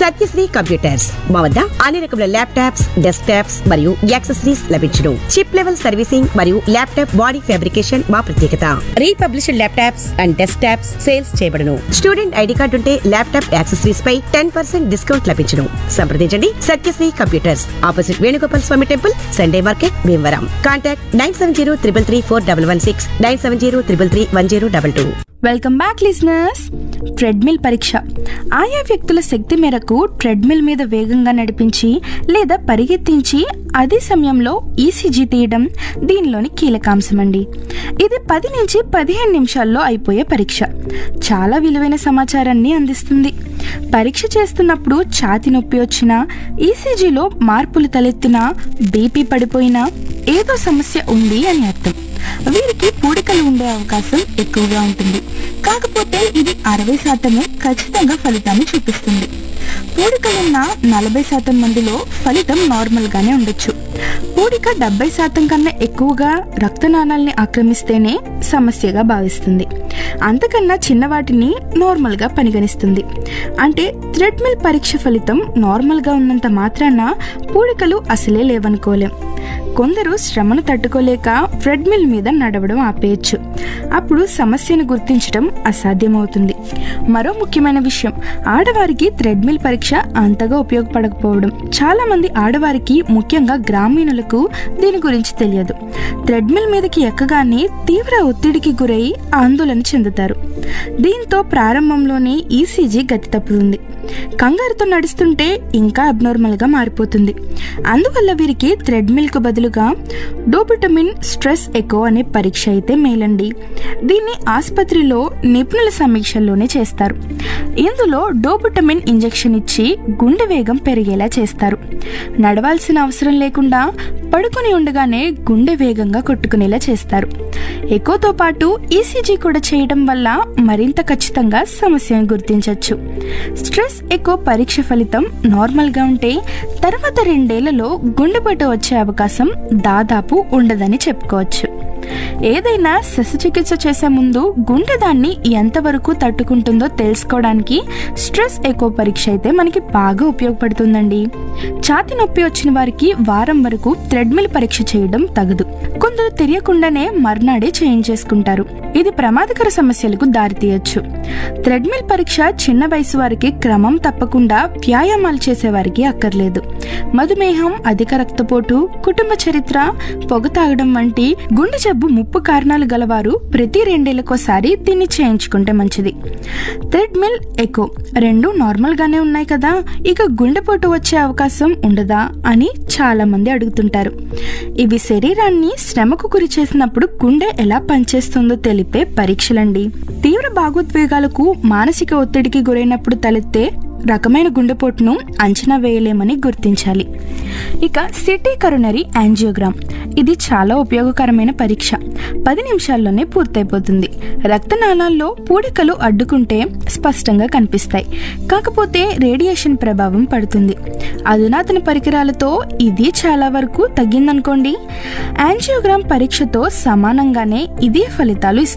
Satyasri computers మా వద్ద అన్ని రకముల ల్యాప్టాప్స్ డెస్క్ టాప్స్ మరియు యాక్సెసరీస్ లభించును చిప్ లెవెల్ సర్వీసింగ్ మరియు ల్యాప్టాప్ బాడీ ఫ్యాబ్రికేషన్ మా ప్రత్యేకత republished laptops and desktops sales చేయబడును స్టూడెంట్ ఐడి కార్డు ఉంటే ల్యాప్టాప్ యాక్సెసరీస్ పై టెన్ పర్సెంట్ డిస్కౌంట్ లభించును సంప్రదించండి Satyasri computers opposite Venugopal Swamy temple Sunday market Bhimavaram contact nine seven zero triple three four double one six nine seven zero triple three one zero double two welcome back listeners treadmill పరీక్ష ఆయా వ్యక్తుల శక్తి మేరకు treadmill మీద వేగంగా నడిపించి లేదా పరిగెత్తించి అదే సమయంలో ఈసీజీ తీయడం దీనిలోని కీలకాంశం అండి ఇది పది నుంచి పదిహేను నిమిషాల్లో అయిపోయే పరీక్ష చాలా విలువైన సమాచారాన్ని అందిస్తుంది పరీక్ష చేస్తున్నప్పుడు ఛాతి నొప్పి వచ్చినా ఈసీజీలో మార్పులు తలెత్తినా బీపీ పడిపోయినా ఏదో సమస్య ఉంది అని అర్థం వీరికి పూడికలు ఉండే అవకాశం ఎక్కువగా ఉంటుంది కాకపోతే ఇది అరవై శాతమే ఖచ్చితంగా ఫలితాన్ని చూపిస్తుంది పూడికలున్న నలభై శాతం మందిలో ఫలితం నార్మల్ గానే ఉండొచ్చు పూడిక డెబ్బై శాతం కన్నా ఎక్కువగా రక్తనాళాల్ని ఆక్రమిస్తేనే సమస్యగా భావిస్తుంది అంతకన్నా చిన్నవాటిని నార్మల్గా పరిగణిస్తుంది అంటే థ్రెడ్మిల్ పరీక్ష ఫలితం నార్మల్గా ఉన్నంత మాత్రాన పూడికలు అసలే లేవనుకోలేం కొందరు శ్రమను తట్టుకోలేక ట్రెడ్మిల్ మీద నడవడం ఆపేయచ్చు అప్పుడు సమస్యను గుర్తించడం అసాధ్యమవుతుంది మరో ముఖ్యమైన విషయం ఆడవారికి థ్రెడ్మిల్ పరీక్ష అంతగా ఉపయోగపడకపోవడం చాలా మంది ఆడవారికి ముఖ్యంగా గ్రామీణులకు దీని గురించి తెలియదు థ్రెడ్మిల్ మీదకి ఎక్కగానే తీవ్ర ఒత్తిడికి గురై ఆందోళన చెందుతారు దీంతో ప్రారంభంలోనే ఈసీజీ గతి తప్పుతుంది కంగారుతో నడుస్తుంటే ఇంకా అబ్నార్మల్గా మారిపోతుంది అందువల్ల వీరికి థ్రెడ్మిల్కు బదులుగా డోబుటమిన్ స్ట్రెస్ ఎకో అనే పరీక్ష అయితే మేలండి దీన్ని ఆసుపత్రిలో నిపుణుల సమీక్షల్లోనే చేస్తారు ఇందులో డోబుటమిన్ ఇంజెక్షన్ ఇచ్చి గుండె వేగం పెరిగేలా చేస్తారు నడవాల్సిన అవసరం లేకుండా పడుకొని ఉండగానే గుండె వేగంగా కొట్టుకునేలా చేస్తారు ఎకోతో పాటు ఈసీజీ కూడా చేయడం వల్ల మరింత ఖచ్చితంగా సమస్యను గుర్తించవచ్చు స్ట్రెస్ ఎకో పరీక్ష ఫలితం నార్మల్గా ఉంటే తర్వాత రెండేళ్లలో గుండెపోటు వచ్చే అవకాశం దాదాపు ఉండదని చెప్పుకోవచ్చు ఏదైనా శస్త్రచికిత్స చేసే ముందు గుండె దాన్ని ఎంతవరకు తట్టుకుంటుందో తెలుసుకోవడానికి స్ట్రెస్ ఎకో పరీక్ష అయితే మనకి బాగా ఉపయోగపడుతుందండి ఛాతి నొప్పి వచ్చిన వారికి వారం వరకు థ్రెడ్మిల్ పరీక్ష చేయడం తగదు కొందరు తెలియకుండానే మర్నాడే చేయించేసుకుంటారు ఇది ప్రమాదకర సమస్యలకు దారితీయచ్చు థ్రెడ్మిల్ పరీక్ష చిన్న వయసు వారికి క్రమం తప్పకుండా వ్యాయామాలు చేసే వారికి అక్కర్లేదు మధుమేహం అధిక రక్తపోటు కుటుంబ చరిత్ర పొగ తాగడం వంటి గుండె జబ్బు ముప్పు కారణాలు గలవారు ప్రతి రెండేళ్లకోసారి దీన్ని చేయించుకుంటే మంచిది థ్రెడ్మిల్ ఎకో రెండు నార్మల్ గానే ఉన్నాయి కదా ఇక గుండెపోటు వచ్చే అవకాశం ఉండదా అని చాలా మంది అడుగుతుంటారు ఇవి శరీరాన్ని శ్రమకు గురి చేసినప్పుడు గుండె ఎలా పనిచేస్తుందో తెలిపే పరీక్షలండి తీవ్ర భాగోద్వేగాలకు మానసిక ఒత్తిడికి గురైనప్పుడు తలెత్తే రకమైన గుండెపోటును అంచనా వేయలేమని గుర్తించాలి ఇక సిటీ కరోనరీ యాంజియోగ్రామ్ ఇది చాలా ఉపయోగకరమైన పరీక్ష పది నిమిషాల్లోనే పూర్తయిపోతుంది రక్తనాళాల్లో పూడికలు అడ్డుకుంటే స్పష్టంగా కనిపిస్తాయి కాకపోతే రేడియేషన్ ప్రభావం పడుతుంది అధునాతన పరికరాలతో ఇది చాలా వరకు తగ్గిందనుకోండి యాంజియోగ్రామ్ పరీక్షతో సమానంగానే ఇదే ఫలితాలు ఇస్తుంది